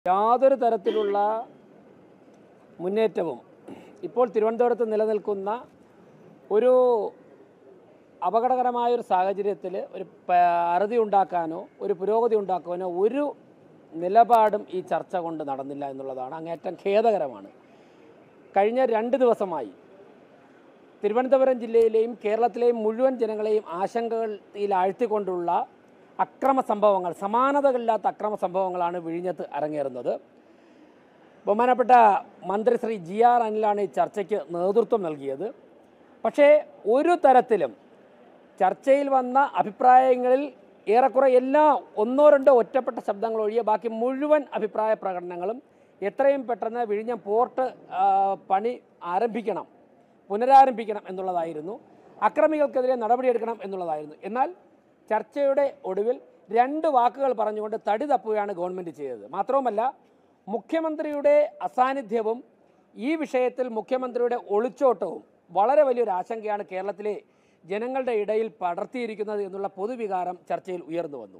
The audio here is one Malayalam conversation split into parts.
യാതൊരു തരത്തിലുള്ള മുന്നേറ്റവും ഇപ്പോൾ തിരുവനന്തപുരത്ത് നിലനിൽക്കുന്ന ഒരു അപകടകരമായ ഒരു സാഹചര്യത്തിൽ ഒരു പ- അറുതി ഉണ്ടാക്കാനോ ഒരു പുരോഗതി ഉണ്ടാക്കാനോ ഒരു നിലപാടും ഈ ചർച്ച കൊണ്ട് നടന്നില്ല എന്നുള്ളതാണ് അങ്ങേറ്റം ഖേദകരമാണ് കഴിഞ്ഞ രണ്ട് ദിവസമായി തിരുവനന്തപുരം ജില്ലയിലെയും കേരളത്തിലെയും മുഴുവൻ ജനങ്ങളെയും ആശങ്കയിൽ ആഴ്ത്തിക്കൊണ്ടുള്ള അക്രമ സംഭവങ്ങൾ സമാനതകളില്ലാത്ത അക്രമ സംഭവങ്ങളാണ് വിഴിഞ്ഞത്ത് അരങ്ങേറുന്നത് ബഹുമാനപ്പെട്ട മന്ത്രി ശ്രീ ജി ആർ അനിലാണ് ഈ ചർച്ചയ്ക്ക് നേതൃത്വം നൽകിയത് പക്ഷേ ഒരു തരത്തിലും ചർച്ചയിൽ വന്ന അഭിപ്രായങ്ങളിൽ ഏറെക്കുറെ എല്ലാ ഒന്നോ രണ്ടോ ഒറ്റപ്പെട്ട ശബ്ദങ്ങൾ ഒഴികെ ബാക്കി മുഴുവൻ അഭിപ്രായ പ്രകടനങ്ങളും എത്രയും പെട്ടെന്ന് വിഴിഞ്ഞം പോർട്ട് ആ, പണി ആരംഭിക്കണം പുനരാരംഭിക്കണം എന്നുള്ളതായിരുന്നു അക്രമികൾക്കെതിരെ നടപടിയെടുക്കണം എന്നുള്ളതായിരുന്നു എന്നാൽ ചർച്ചയുടെ ഒടുവിൽ രണ്ട് വാക്കുകൾ പറഞ്ഞുകൊണ്ട് തടി തപ്പുകയാണ് ഗവൺമെൻറ് ചെയ്തത് മാത്രവുമല്ല മുഖ്യമന്ത്രിയുടെ അസാന്നിധ്യവും ഈ വിഷയത്തിൽ മുഖ്യമന്ത്രിയുടെ ഒളിച്ചോട്ടവും വളരെ വലിയൊരു ആശങ്കയാണ് കേരളത്തിലെ ജനങ്ങളുടെ ഇടയിൽ പടർത്തിയിരിക്കുന്നത് എന്നുള്ള പൊതുവികാരം ചർച്ചയിൽ ഉയർന്നു വന്നു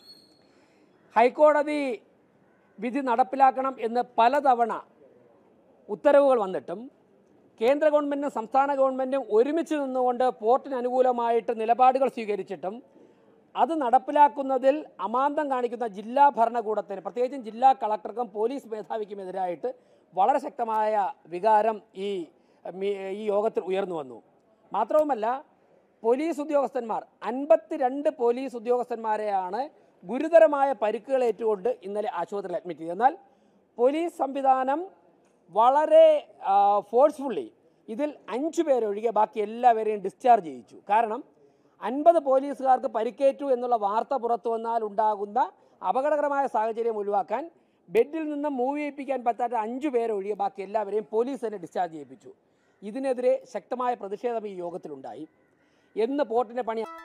ഹൈക്കോടതി വിധി നടപ്പിലാക്കണം എന്ന് പലതവണ ഉത്തരവുകൾ വന്നിട്ടും കേന്ദ്ര ഗവൺമെൻറ്റും സംസ്ഥാന ഗവൺമെൻറ്റും ഒരുമിച്ച് നിന്നുകൊണ്ട് പോർട്ടിന് അനുകൂലമായിട്ട് നിലപാടുകൾ സ്വീകരിച്ചിട്ടും അത് നടപ്പിലാക്കുന്നതിൽ അമാന്തം കാണിക്കുന്ന ജില്ലാ ഭരണകൂടത്തിന് പ്രത്യേകിച്ചും ജില്ലാ കളക്ടർക്കും പോലീസ് മേധാവിക്കുമെതിരായിട്ട് വളരെ ശക്തമായ വികാരം ഈ മീ- ഈ യോഗത്തിൽ ഉയർന്നു വന്നു മാത്രവുമല്ല പോലീസ് ഉദ്യോഗസ്ഥന്മാർ അൻപത്തിരണ്ട് പോലീസ് ഉദ്യോഗസ്ഥന്മാരെയാണ് ഗുരുതരമായ പരിക്കുകൾ ഏറ്റുകൊണ്ട് ഇന്നലെ ആശുപത്രിയിൽ അഡ്മിറ്റ് ചെയ്തത് എന്നാൽ പോലീസ് സംവിധാനം വളരെ ഫോഴ്സ്ഫുള്ളി ഇതിൽ അഞ്ചു പേരൊഴികെ ബാക്കി എല്ലാവരെയും ഡിസ്ചാർജ് ചെയ്യിച്ചു കാരണം അൻപത് പോലീസുകാർക്ക് പരിക്കേറ്റു എന്നുള്ള വാർത്ത പുറത്തു വന്നാൽ ഉണ്ടാകുന്ന അപകടകരമായ സാഹചര്യം ഒഴിവാക്കാൻ ബെഡിൽ നിന്ന് മൂവ് ചെയ്യിപ്പിക്കാൻ പറ്റാത്ത അഞ്ചു പേരൊഴികെ ബാക്കി എല്ലാവരെയും പോലീസ് തന്നെ ഡിസ്ചാർജ് ചെയ്യിപ്പിച്ചു ഇതിനെതിരെ ശക്തമായ പ്രതിഷേധം ഈ യോഗത്തിലുണ്ടായി എന്ന് പോർട്ടിൻ്റെ പണി